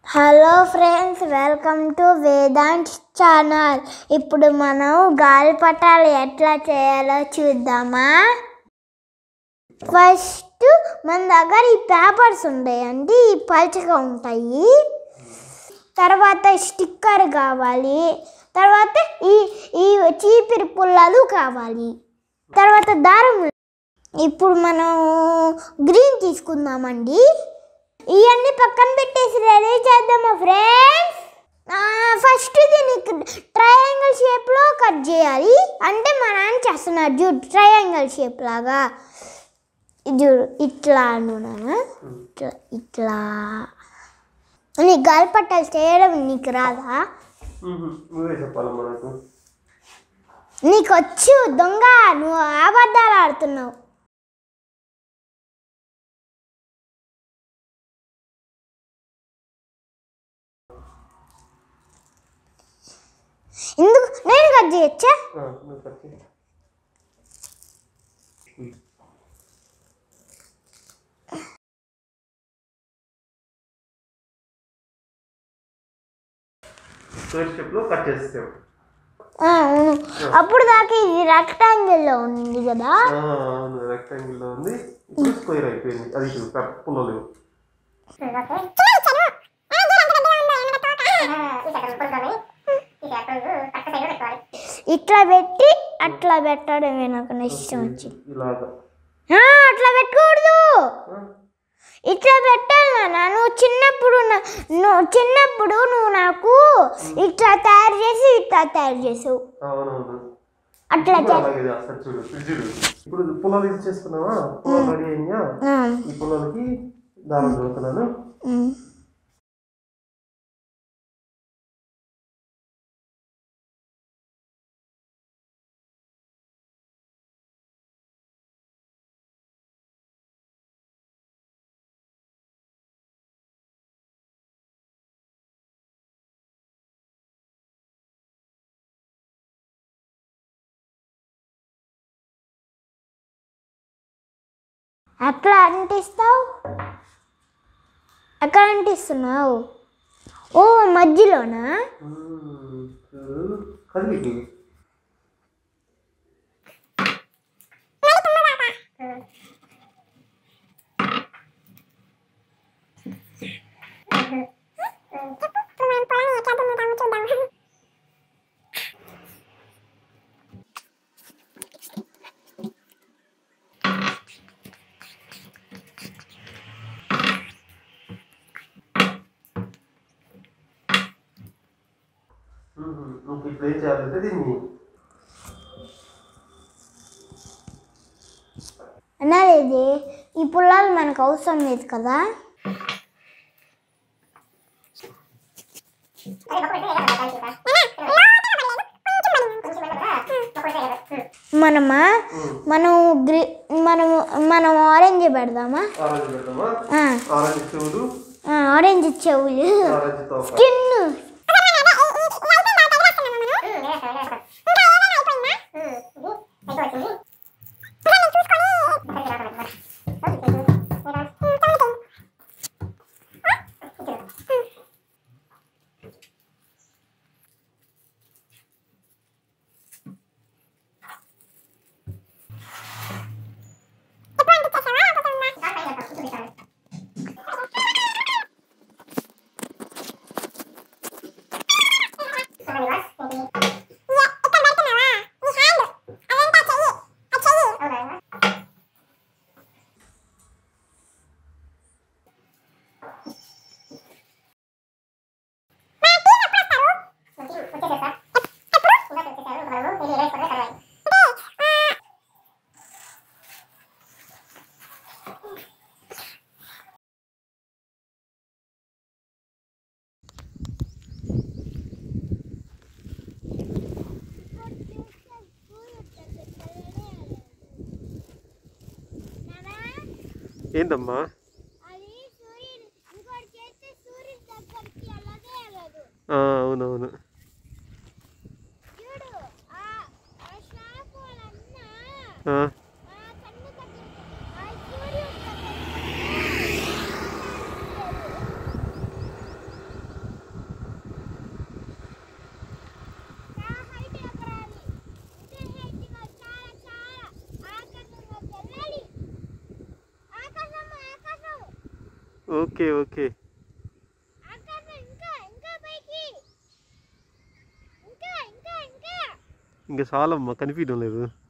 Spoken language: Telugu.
Hello friends welcome to Vedant channel ఇప్పుడు మనం గాలిపటాలు ఎట్లా చేయాలో చూద్దామా ఫస్ట్ మన దగ్గర ఈ పేపర్స్ ఉంటాయండి ఈ పలుచగా ఉంటాయి తర్వాత స్టిక్కర్ కావాలి తర్వాత ఈ ఈ చీపిరి పుల్లలు కావాలి తర్వాత దారం ఇప్పుడు మనం గ్రీన్ తీసుకుందామండి ఇవన్నీ పక్కన పెట్టేసి రెడీ చేద్దామా ఫ్రెండ్స్ ఫస్ట్ దీనికి ట్రయాంగిల్ షేప్లో కట్ చేయాలి అంటే మా నాన్న చేస్తున్నారు చూడు ట్రయాంగిల్ షేప్ లాగా ఇది చూడు ఇట్లా అన్నాను ఇట్లా ఇట్లా నీకు గాలిపట్టాలు చేయడం నీకు రాదా నువ్వే చెప్పాలమ్మా నాకు నీకు వచ్చు దొంగ నువ్వు అబద్ధాలు ఆడుతున్నావు ఎందుకు నేను కట్ చేయొచ్చా ఆ, నువ్వు కట్ చేయి. స్క్వేర్ షేప్లో కట్ చేస్తాం ఆ, అవును అప్పుడు దాకా ఇది రెక్టాంగిల్లో ఉంది కదా ఆ, అవును రెక్టాంగిల్లో ఉంది ఇప్పుడు స్క్వేర్ అయిపోయింది అది చూడు కరెక్ట్ పుల్లలు ఇట్లా పెట్టి అట్లా పెట్టడమే నాకు ఇష్టం వచ్చింది ఇలాగా ఆ, అట్లా పెట్టకూడదు ఆ, ఇట్లా పెట్టాలి నాన్న నువ్వు చిన్నప్పుడు నా- నువ్వు చిన్నప్పుడు నువ్వు నాకు ఇట్లా తయారు చేసి ఇట్లా తయారు చేసావు అవునవును అట్లా ఇప్పుడు చే- అలాగే చేస్తారు చూడు ఇది చూడు ఇప్పుడు పుల్లలు ఇది చేసుకున్నావా పుల్లలు రెడీ అయినా ఆ, ఈ పుల్లలకి దారం చదువుతున్నాను ఉమ్. ఎట్లా అంటిస్తావు ఎక్కడ అంటిస్తున్నావు ఓ మధ్యలోనా మ్మ్. చూడు కదిలికి మ్మ్. ఇంక ఇప్పుడు ఏం చేయాలంటే దీన్ని అన్నది ఈ పుల్లలు మనకు అవసరం లేదు కదా మనమా మనం గ్రీ మనం మనం ఆరెంజ్ పెడదామా ఆరెంజ్ పెడదామా ఆ, ఆరెంజ్ చెవులు ఆ, ఆరెంజ్ చెవులు ఆరెంజ్ తోక స్కిన్ ఏంటమ్మా ఆ, అవునవును ఆ, ఓకే ఓకే అక్కడ ఇంకా ఇంకా పైకి ఇంకా ఇంకా ఇంకా ఇంకా చాలమ్మా కనిపించడం లేదు